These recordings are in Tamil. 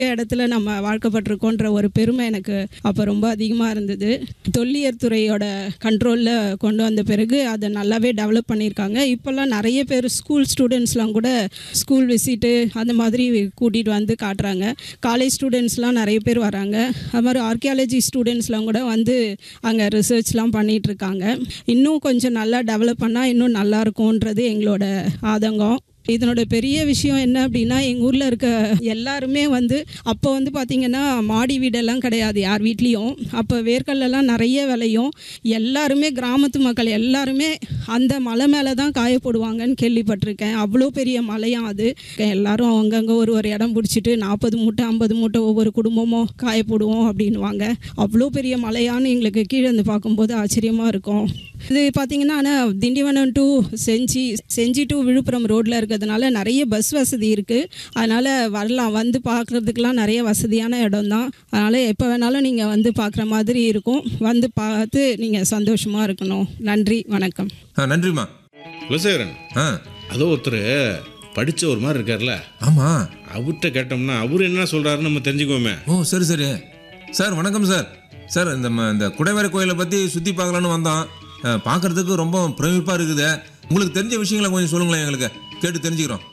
இடத்துல நம்ம வாழ்க்கப்பட்டிருக்கோன்ற ஒரு பெருமை எனக்கு அப்போ ரொம்ப அதிகமாக இருந்தது தொல்லியல் துறையோட கண்ட்ரோலில் கொண்டு வந்த பிறகு அதை நல்லாவே டெவலப் பண்ணியிருக்காங்க இப்போல்லாம் நிறைய பேர் ஸ்கூல் ஸ்டூடெண்ட்ஸ்லாம் கூட ஸ்கூல் விசிட்டு அந்த மாதிரி கூட்டிகிட்டு வந்து காட்டுறாங்க காலேஜ் ஸ்டூடெண்ட்ஸ்லாம் நிறைய பேர் வராங்க அது மாதிரி ஆர்கியாலஜி ஸ்டூடெண்ட்ஸ்லாம் கூட வந்து அங்கே ரிசர்ச்லாம் பண்ணிகிட்டு இருக்காங்க இன்னும் கொஞ்சம் நல்லா டெவலப் பண்ணால் இன்னும் நல்லா இருக்கும்ன்றது எங்களோட ஆதங்கம் இதனோட பெரிய விஷயம் என்ன அப்படின்னா எங்கள் ஊரில் இருக்க எல்லாருமே வந்து அப்போ வந்து பார்த்திங்கன்னா மாடி வீடெல்லாம் கிடையாது யார் வீட்லேயும் அப்போ வேர்க்கல்லாம் நிறைய விளையும் எல்லாருமே கிராமத்து மக்கள் எல்லாருமே அந்த மலை மேலே தான் காய போடுவாங்கன்னு கேள்விப்பட்டிருக்கேன் அவ்வளோ பெரிய மலையாம் அது எல்லாரும் அங்கங்கே ஒரு ஒரு இடம் பிடிச்சிட்டு நாற்பது மூட்டை ஐம்பது மூட்டை ஒவ்வொரு குடும்பமும் காய போடுவோம் அப்படின்வாங்க அவ்வளோ பெரிய மலையான்னு எங்களுக்கு கீழே இருந்து பார்க்கும்போது ஆச்சரியமாக இருக்கும் இது பார்த்தீங்கன்னா ஆனால் திண்டிவனம் டு செஞ்சி செஞ்சி டு விழுப்புரம் ரோட்டில் இருக்கிறதுனால நிறைய பஸ் வசதி இருக்குது அதனால் வரலாம் வந்து பார்க்குறதுக்கெலாம் நிறைய வசதியான இடம் தான் அதனால் எப்போ வேணாலும் நீங்கள் வந்து பார்க்குற மாதிரி இருக்கும் வந்து பார்த்து நீங்கள் சந்தோஷமாக இருக்கணும் நன்றி வணக்கம் ஆ நன்றிம்மா குலசேகரன் ஆ அதோ ஒருத்தர் படிச்ச ஒரு மாதிரி இருக்கார்ல ஆமாம் அவர்கிட்ட கேட்டோம்னா அவர் என்ன சொல்றாருன்னு நம்ம தெரிஞ்சுக்கோமே ஓ சரி சரி சார் வணக்கம் சார் சார் இந்த ம- இந்த குடைவரை கோயிலை பற்றி சுற்றி பார்க்கலான்னு வந்தோம் ஆ, பார்க்கறதுக்கு ரொம்ப பிரமிப்பாக இருக்குது உங்களுக்கு தெரிஞ்ச விஷயங்களை கொஞ்சம் சொல்லுங்களேன் எங்களுக்கு கேட்டு தெரிஞ்சுக்கிறோம்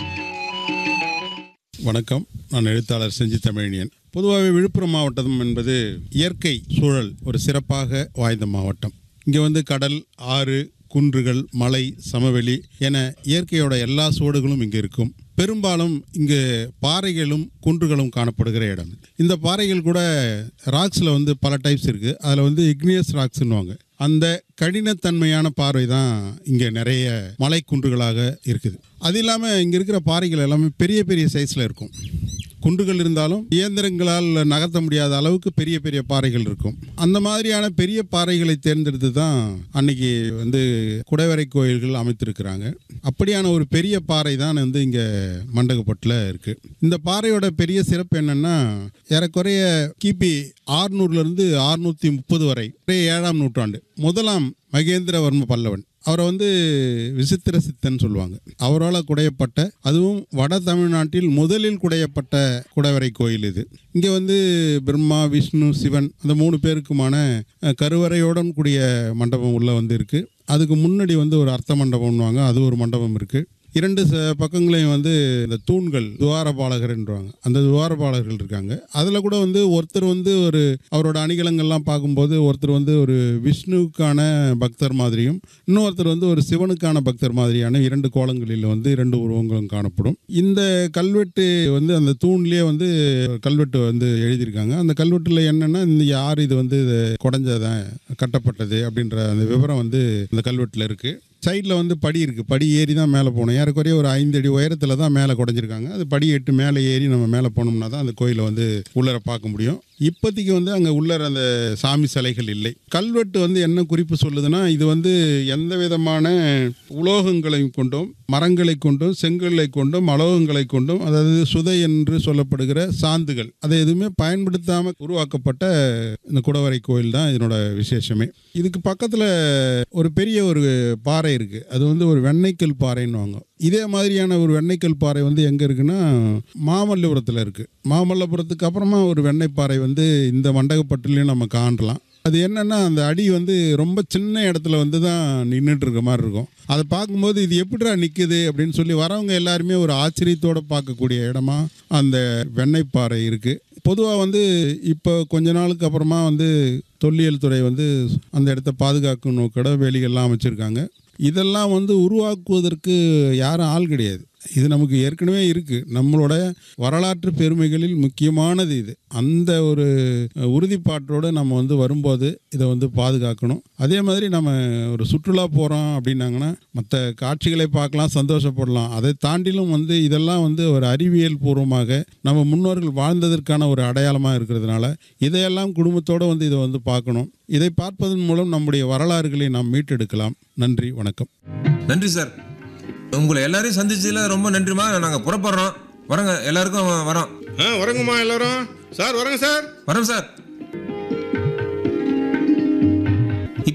வணக்கம் நான் எழுத்தாளர் செஞ்சி தமிழினியன் பொதுவாகவே விழுப்புரம் மாவட்டம் என்பது இயற்கை சூழல் ஒரு சிறப்பாக வாய்ந்த மாவட்டம் இங்கே வந்து கடல் ஆறு குன்றுகள் மலை சமவெளி என இயற்கையோட எல்லா சூடுகளும் இங்கே இருக்கும் பெரும்பாலும் இங்கு பாறைகளும் குன்றுகளும் காணப்படுகிற இடம் இந்த பாறைகள் கூட ராக்ஸில் வந்து பல டைப்ஸ் இருக்குது அதில் வந்து இக்னியஸ் ராக்ஸ்னுவாங்க அந்த கடினத்தன்மையான பார்வை தான் இங்கே நிறைய மலை குன்றுகளாக இருக்குது அது இல்லாமல் இங்கே இருக்கிற பாறைகள் எல்லாமே பெரிய பெரிய சைஸில் இருக்கும் குன்றுகள் இருந்தாலும் இயந்திரங்களால் நகர்த்த முடியாத அளவுக்கு பெரிய பெரிய பாறைகள் இருக்கும் அந்த மாதிரியான பெரிய பாறைகளை தேர்ந்தெடுத்து தான் அன்னைக்கு வந்து குடைவரை கோயில்கள் அமைத்திருக்கிறாங்க அப்படியான ஒரு பெரிய பாறை தான் வந்து இங்கே மண்டகப்பட்டில் இருக்குது இந்த பாறையோட பெரிய சிறப்பு என்னன்னா ஏறக்குறைய கிபி ஆறுநூறுலேருந்து ஆறுநூற்றி முப்பது வரை ஏழாம் நூற்றாண்டு முதலாம் மகேந்திரவர்ம பல்லவன் அவரை வந்து விசித்திர சித்தன் சொல்லுவாங்க அவரால் குடையப்பட்ட அதுவும் வட தமிழ்நாட்டில் முதலில் குடையப்பட்ட குடைவரை கோயில் இது இங்கே வந்து பிரம்மா விஷ்ணு சிவன் அந்த மூணு பேருக்குமான அஹ், கருவறையோடன் கூடிய மண்டபம் உள்ள வந்து இருக்கு அதுக்கு முன்னாடி வந்து ஒரு அர்த்த மண்டபம்னுவாங்க அது ஒரு மண்டபம் இருக்கு இரண்டு ச பக்கங்களையும் வந்து இந்த தூண்கள் துவாரபாலகர்ன்றாங்க அந்த துவாரபாலகர்கள் இருக்காங்க அதில் கூட வந்து ஒருத்தர் வந்து ஒரு அவரோட அணிகலங்கள்லாம் பார்க்கும்போது ஒருத்தர் வந்து ஒரு விஷ்ணுவுக்கான பக்தர் மாதிரியும் இன்னொருத்தர் வந்து ஒரு சிவனுக்கான பக்தர் மாதிரியான இரண்டு கோலங்களில் வந்து இரண்டு உருவங்களும் காணப்படும் இந்த கல்வெட்டு வந்து அந்த தூண்லேயே வந்து கல்வெட்டு வந்து எழுதியிருக்காங்க அந்த கல்வெட்டில் என்னென்னா இந்த யார் இது வந்து இது குடஞ்சதான் கட்டப்பட்டது அப்படின்ற அந்த விவரம் வந்து இந்த கல்வெட்டில் இருக்குது சைடில் வந்து படி இருக்குது படி ஏறி தான் மேலே போகணும் ஏறக்குறைய ஒரு ஐந்து அடி உயரத்தில் தான் மேலே குடஞ்சிருக்காங்க அது படி எட்டு மேலே ஏறி நம்ம மேலே போனோம்னா தான் அந்த கோயிலை வந்து உள்ளர பார்க்க முடியும் இப்போதைக்கு வந்து அங்கே உள்ளர அந்த சாமி சிலைகள் இல்லை கல்வெட்டு வந்து என்ன குறிப்பு சொல்லுதுன்னா இது வந்து எந்த விதமான உலோகங்களை கொண்டும் மரங்களை கொண்டும் செங்கல்லை கொண்டும் அலோகங்களை கொண்டும் அதாவது சுதை என்று சொல்லப்படுகிற சாந்துகள் அதை எதுவுமே பயன்படுத்தாமல் உருவாக்கப்பட்ட இந்த குடவரை கோயில் தான் இதனோட விசேஷமே இதுக்கு பக்கத்தில் ஒரு பெரிய ஒரு பாறை இருக்குது அது வந்து ஒரு வெண்ணெய்க்கல் பாறைன்னுவாங்க இதே மாதிரியான ஒரு வெண்ணெய்க்கல் பாறை வந்து எங்கே இருக்குன்னா மாமல்லபுரத்தில் இருக்குது மாமல்லபுரத்துக்கு அப்புறமா ஒரு வெண்ணெய் பாறை வந்து இந்த மண்டகப்பட்டிலையும் நம்ம காணலாம் அது என்னன்னா அந்த அடி வந்து ரொம்ப சின்ன இடத்துல வந்து தான் நின்றுட்டு இருக்க மாதிரி இருக்கும் அதை பார்க்கும்போது இது எப்படிடா நிற்குது அப்படின்னு சொல்லி வரவங்க எல்லாருமே ஒரு ஆச்சரியத்தோட பார்க்கக்கூடிய இடமா அந்த வெண்ணெய் பாறை இருக்குது பொதுவாக வந்து இப்போ கொஞ்ச நாளுக்கு அப்புறமா வந்து தொல்லியல் துறை வந்து அந்த இடத்த பாதுகாக்கும் நோக்கோட வேலிகள்லாம் அமைச்சிருக்காங்க இதெல்லாம் வந்து உருவாக்குவதற்கு யாரும் ஆள் கிடையாது இது நமக்கு ஏற்கனவே இருக்குது நம்மளோட வரலாற்று பெருமைகளில் முக்கியமானது இது அந்த ஒரு உறுதிப்பாட்டோடு நம்ம வந்து வரும்போது இதை வந்து பாதுகாக்கணும் அதே மாதிரி நம்ம ஒரு சுற்றுலா போகிறோம் அப்படின்னாங்கன்னா மற்ற காட்சிகளை பார்க்கலாம் சந்தோஷப்படலாம் அதை தாண்டிலும் வந்து இதெல்லாம் வந்து ஒரு அறிவியல் பூர்வமாக நம்ம முன்னோர்கள் வாழ்ந்ததற்கான ஒரு அடையாளமாக இருக்கிறதுனால இதையெல்லாம் குடும்பத்தோடு வந்து இதை வந்து பார்க்கணும் இதை பார்ப்பதன் மூலம் நம்முடைய வரலாறுகளை நாம் மீட்டெடுக்கலாம் நன்றி வணக்கம் நன்றி சார் உங்களை எல்லாரையும் சந்திச்சதுல ரொம்ப நன்றிமா நாங்கள் புறப்படுறோம் வரோங்க எல்லாருக்கும் வரோம் ஆ வரங்கம்மா எல்லாரும் சார் வரங்க சார் வரோம் சார்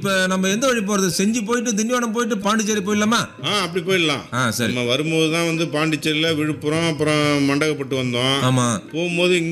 இப்போ நம்ம எந்த வழி போகிறது செஞ்சு போயிட்டு திண்டிவனம் போயிட்டு பாண்டிச்சேரி போயிடலாமா ஆ அப்படி போயிடலாம் ஆ சரி நம்ம வரும்போது தான் வந்து பாண்டிச்சேரியில் விழுப்புரம் அப்புறம் மண்டகப்பட்டு வந்தோம் ஆமாம் போகும்போது